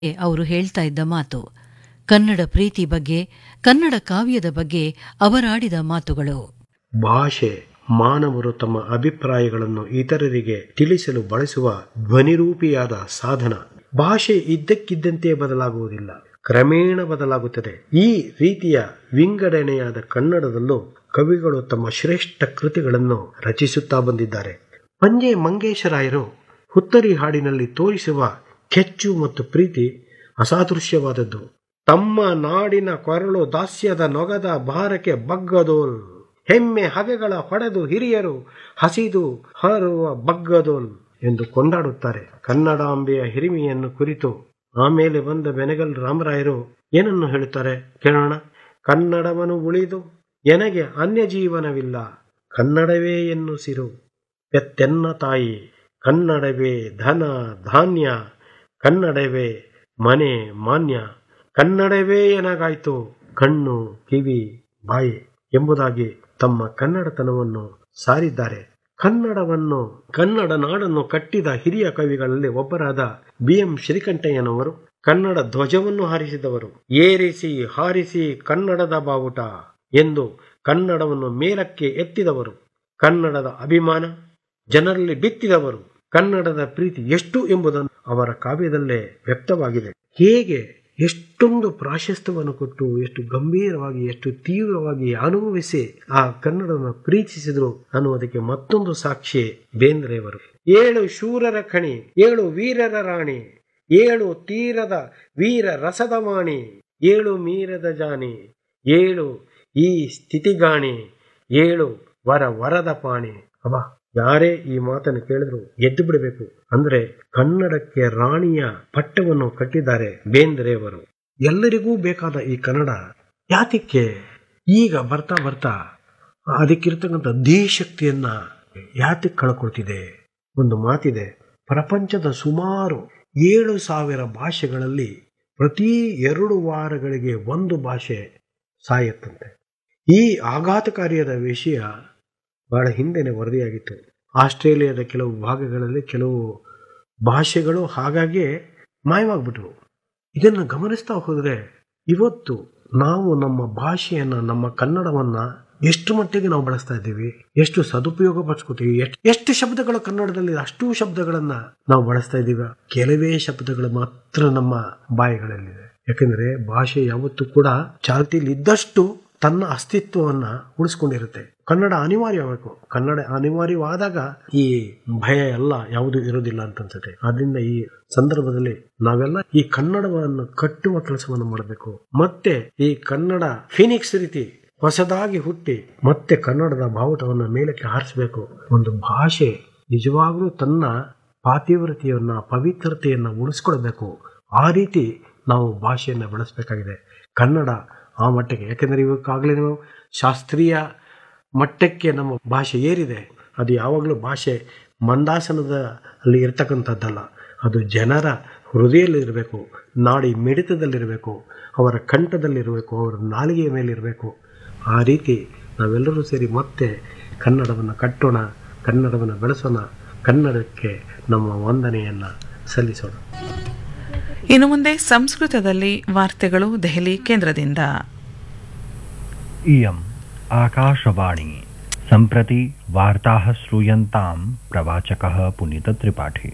ಅವರು ಹೇಳ್ತಾ ಇದ್ದ ಮಾತು ಕನ್ನಡ ಪ್ರೀತಿ ಬಗ್ಗೆ ಕನ್ನಡ ಕಾವ್ಯದ ಬಗ್ಗೆ ಅವರಾಡಿದ ಮಾತುಗಳು ಭಾಷೆ ಮಾನವರು ತಮ್ಮ ಅಭಿಪ್ರಾಯಗಳನ್ನು ಇತರರಿಗೆ ತಿಳಿಸಲು ಬಳಸುವ ಧ್ವನಿರೂಪಿಯಾದ ಸಾಧನ ಭಾಷೆ ಇದ್ದಕ್ಕಿದ್ದಂತೆ ಬದಲಾಗುವುದಿಲ್ಲ ಕ್ರಮೇಣ ಬದಲಾಗುತ್ತದೆ ಈ ರೀತಿಯ ವಿಂಗಡಣೆಯಾದ ಕನ್ನಡದಲ್ಲೂ ಕವಿಗಳು ತಮ್ಮ ಶ್ರೇಷ್ಠ ಕೃತಿಗಳನ್ನು ರಚಿಸುತ್ತಾ ಬಂದಿದ್ದಾರೆ ಪಂಜೆ ಮಂಗೇಶರಾಯರು ಹುತ್ತರಿ ಹಾಡಿನಲ್ಲಿ ತೋರಿಸುವ ಕೆಚ್ಚು ಮತ್ತು ಪ್ರೀತಿ ಅಸಾದೃಶ್ಯವಾದದ್ದು ತಮ್ಮ ನಾಡಿನ ಕೊರಳು ದಾಸ್ಯದ ನೊಗದ ಭಾರಕ್ಕೆ ಬಗ್ಗದೋಲ್ ಹೆಮ್ಮೆ ಹಗೆಗಳ ಹೊಡೆದು ಹಿರಿಯರು ಹಸಿದು ಹಾರುವ ಬಗ್ಗದೋಲ್ ಎಂದು ಕೊಂಡಾಡುತ್ತಾರೆ ಕನ್ನಡಾಂಬೆಯ ಹಿರಿಮೆಯನ್ನು ಕುರಿತು ಆಮೇಲೆ ಬಂದ ಬೆನಗಲ್ ರಾಮರಾಯರು ಏನನ್ನು ಹೇಳುತ್ತಾರೆ ಕೇಳೋಣ ಕನ್ನಡವನು ಉಳಿದು ಎನಗೆ ಅನ್ಯ ಜೀವನವಿಲ್ಲ ಕನ್ನಡವೇ ಎನ್ನುಸಿರು ಪೆತ್ತೆನ್ನ ತಾಯಿ ಕನ್ನಡವೇ ಧನ ಧಾನ್ಯ ಕನ್ನಡವೇ ಮನೆ ಮಾನ್ಯ ಕನ್ನಡವೇ ಏನಾಗಾಯ್ತು ಕಣ್ಣು ಕಿವಿ ಬಾಯಿ ಎಂಬುದಾಗಿ ತಮ್ಮ ಕನ್ನಡತನವನ್ನು ಸಾರಿದ್ದಾರೆ ಕನ್ನಡವನ್ನು ಕನ್ನಡ ನಾಡನ್ನು ಕಟ್ಟಿದ ಹಿರಿಯ ಕವಿಗಳಲ್ಲಿ ಒಬ್ಬರಾದ ಬಿ ಎಂ ಶ್ರೀಕಂಠಯ್ಯನವರು ಕನ್ನಡ ಧ್ವಜವನ್ನು ಹಾರಿಸಿದವರು ಏರಿಸಿ ಹಾರಿಸಿ ಕನ್ನಡದ ಬಾವುಟ ಎಂದು ಕನ್ನಡವನ್ನು ಮೇಲಕ್ಕೆ ಎತ್ತಿದವರು ಕನ್ನಡದ ಅಭಿಮಾನ ಜನರಲ್ಲಿ ಬಿತ್ತಿದವರು ಕನ್ನಡದ ಪ್ರೀತಿ ಎಷ್ಟು ಎಂಬುದನ್ನು ಅವರ ಕಾವ್ಯದಲ್ಲೇ ವ್ಯಕ್ತವಾಗಿದೆ ಹೇಗೆ ಎಷ್ಟೊಂದು ಪ್ರಾಶಸ್ತ್ಯವನ್ನು ಕೊಟ್ಟು ಎಷ್ಟು ಗಂಭೀರವಾಗಿ ಎಷ್ಟು ತೀವ್ರವಾಗಿ ಅನುಭವಿಸಿ ಆ ಕನ್ನಡವನ್ನು ಪ್ರೀತಿಸಿದರು ಅನ್ನುವುದಕ್ಕೆ ಮತ್ತೊಂದು ಸಾಕ್ಷಿ ಬೇಂದ್ರೆಯವರು ಏಳು ಶೂರರ ಖಣಿ ಏಳು ವೀರರ ರಾಣಿ ಏಳು ತೀರದ ವೀರ ರಸದ ವಾಣಿ ಏಳು ಮೀರದ ಜಾನಿ ಏಳು ಈ ಸ್ಥಿತಿಗಾಣಿ ಏಳು ವರ ವರದ ಪಾಣಿ ಅಬ್ಬ ಯಾರೇ ಈ ಮಾತನ್ನು ಕೇಳಿದ್ರು ಎದ್ದು ಬಿಡಬೇಕು ಅಂದ್ರೆ ಕನ್ನಡಕ್ಕೆ ರಾಣಿಯ ಪಟ್ಟವನ್ನು ಕಟ್ಟಿದ್ದಾರೆ ಬೇಂದ್ರೆಯವರು ಎಲ್ಲರಿಗೂ ಬೇಕಾದ ಈ ಕನ್ನಡ ಯಾತಕ್ಕೆ ಈಗ ಬರ್ತಾ ಬರ್ತಾ ಅದಕ್ಕಿರ್ತಕ್ಕಂಥ ದೇಶಕ್ತಿಯನ್ನ ಯಾತಕ್ಕೆ ಕಳ್ಕೊಳ್ತಿದೆ ಒಂದು ಮಾತಿದೆ ಪ್ರಪಂಚದ ಸುಮಾರು ಏಳು ಸಾವಿರ ಭಾಷೆಗಳಲ್ಲಿ ಪ್ರತಿ ಎರಡು ವಾರಗಳಿಗೆ ಒಂದು ಭಾಷೆ ಸಾಯತ್ತಂತೆ ಈ ಆಘಾತಕಾರಿಯಾದ ವಿಷಯ ಬಹಳ ಹಿಂದೆನೆ ವರದಿಯಾಗಿತ್ತು ಆಸ್ಟ್ರೇಲಿಯಾದ ಕೆಲವು ಭಾಗಗಳಲ್ಲಿ ಕೆಲವು ಭಾಷೆಗಳು ಹಾಗಾಗಿ ಮಾಯವಾಗ್ಬಿಟ್ವು ಇದನ್ನು ಗಮನಿಸ್ತಾ ಹೋದರೆ ಇವತ್ತು ನಾವು ನಮ್ಮ ಭಾಷೆಯನ್ನ ನಮ್ಮ ಕನ್ನಡವನ್ನ ಎಷ್ಟು ಮಟ್ಟಿಗೆ ನಾವು ಬಳಸ್ತಾ ಇದ್ದೀವಿ ಎಷ್ಟು ಸದುಪಯೋಗ ಪಡಿಸ್ಕೋತೀವಿ ಎಷ್ಟು ಎಷ್ಟು ಶಬ್ದಗಳು ಕನ್ನಡದಲ್ಲಿ ಅಷ್ಟು ಶಬ್ದಗಳನ್ನ ನಾವು ಬಳಸ್ತಾ ಇದ್ದೀವಿ ಕೆಲವೇ ಶಬ್ದಗಳು ಮಾತ್ರ ನಮ್ಮ ಬಾಯಿಗಳಲ್ಲಿದೆ ಯಾಕಂದ್ರೆ ಭಾಷೆ ಯಾವತ್ತೂ ಕೂಡ ಚಾಲ್ತಿಯಲ್ಲಿ ಇದ್ದಷ್ಟು ತನ್ನ ಅಸ್ತಿತ್ವವನ್ನ ಉಳಿಸ್ಕೊಂಡಿರುತ್ತೆ ಕನ್ನಡ ಅನಿವಾರ್ಯಬೇಕು ಕನ್ನಡ ಅನಿವಾರ್ಯವಾದಾಗ ಈ ಭಯ ಎಲ್ಲ ಯಾವುದು ಇರೋದಿಲ್ಲ ಅಂತ ಅನ್ಸುತ್ತೆ ಆದ್ರಿಂದ ಈ ಸಂದರ್ಭದಲ್ಲಿ ನಾವೆಲ್ಲ ಈ ಕನ್ನಡವನ್ನು ಕಟ್ಟುವ ಕೆಲಸವನ್ನು ಮಾಡಬೇಕು ಮತ್ತೆ ಈ ಕನ್ನಡ ಫಿನಿಕ್ಸ್ ರೀತಿ ಹೊಸದಾಗಿ ಹುಟ್ಟಿ ಮತ್ತೆ ಕನ್ನಡದ ಬಾವುಟವನ್ನು ಮೇಲಕ್ಕೆ ಹಾರಿಸಬೇಕು ಒಂದು ಭಾಷೆ ನಿಜವಾಗ್ಲೂ ತನ್ನ ಪಾತಿವ್ರತೆಯನ್ನ ಪವಿತ್ರತೆಯನ್ನ ಉಳಿಸ್ಕೊಳ್ಬೇಕು ಆ ರೀತಿ ನಾವು ಭಾಷೆಯನ್ನು ಬೆಳೆಸಬೇಕಾಗಿದೆ ಕನ್ನಡ ಆ ಮಟ್ಟಕ್ಕೆ ಯಾಕೆಂದರೆ ಇವಕ್ಕಾಗಲೇ ನಾವು ಶಾಸ್ತ್ರೀಯ ಮಟ್ಟಕ್ಕೆ ನಮ್ಮ ಭಾಷೆ ಏರಿದೆ ಅದು ಯಾವಾಗಲೂ ಭಾಷೆ ಮಂದಾಸನದ ಅಲ್ಲಿ ಇರ್ತಕ್ಕಂಥದ್ದಲ್ಲ ಅದು ಜನರ ಹೃದಯದಲ್ಲಿರಬೇಕು ನಾಡಿ ಮಿಡಿತದಲ್ಲಿರಬೇಕು ಅವರ ಕಂಠದಲ್ಲಿರಬೇಕು ಅವರ ನಾಲಿಗೆಯ ಮೇಲಿರಬೇಕು ಆ ರೀತಿ ನಾವೆಲ್ಲರೂ ಸೇರಿ ಮತ್ತೆ ಕನ್ನಡವನ್ನು ಕಟ್ಟೋಣ ಕನ್ನಡವನ್ನು ಬೆಳೆಸೋಣ ಕನ್ನಡಕ್ಕೆ ನಮ್ಮ ವಂದನೆಯನ್ನು ಸಲ್ಲಿಸೋಣ ಇನ್ನು ಮುಂದೆ ಸಂಸ್ಕೃತದಲ್ಲಿ ವಾರ್ತೆಗಳು ದೆಹಲಿ ಕೇಂದ್ರದಿಂದ इयम् आकाशवाणी सम्प्रति वार्ताः श्रूयन्तां प्रवाचकः पुनीतत्रिपाठी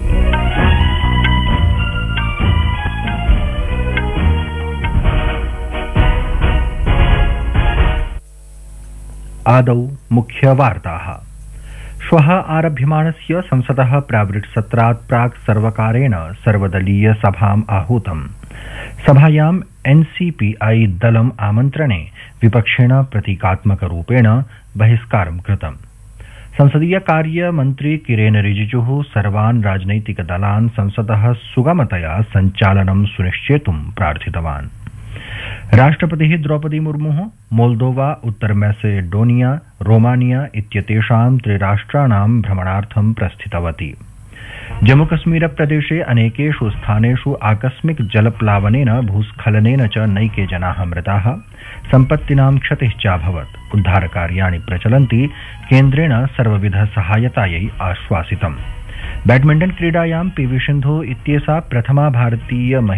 आदौ मुख्यवार्ताः श्वः आरभ्यमाणस्य संसदः प्रावृट्सत्रात् प्राक् सर्वकारेण सर्वदलीयसभाम् आहूतम् सभायाम् एन्सीपीआई दलम् आमन्त्रणे विपक्षेण प्रतीकात्मकरूपेण बहिष्कारं कृतम् संसदीय कार्य मन्त्री किरेन रिजिजुः सर्वान् राजनैतिकदलान् संसदः सुगमतया सञ्चालनं सुनिश्चेतुं प्रार्थितवान् राष्ट्रपतिः द्रौपदी मुर्मुः मोल्दोवा उत्तर मैसेडोनिया रोमानिया इत्येतेषां त्रिराष्ट्राणां भ्रमणार्थं प्रस्थितवती जम्मूकश्मीर प्रदेशे अनेकेषु स्थानेषु आकस्मिक जलप्लावनेन भूस्खलनेन च नैके जनाः मृताः सम्पत्तीनां क्षतिश्चाभवत् उद्धारकार्याणि प्रचलन्ति केन्द्रेण सर्वविध सहायतायै आश्वासितम् बैडमिण्टन क्रीडायां पीवी सिन्धु इत्येषा प्रथमा भारतीय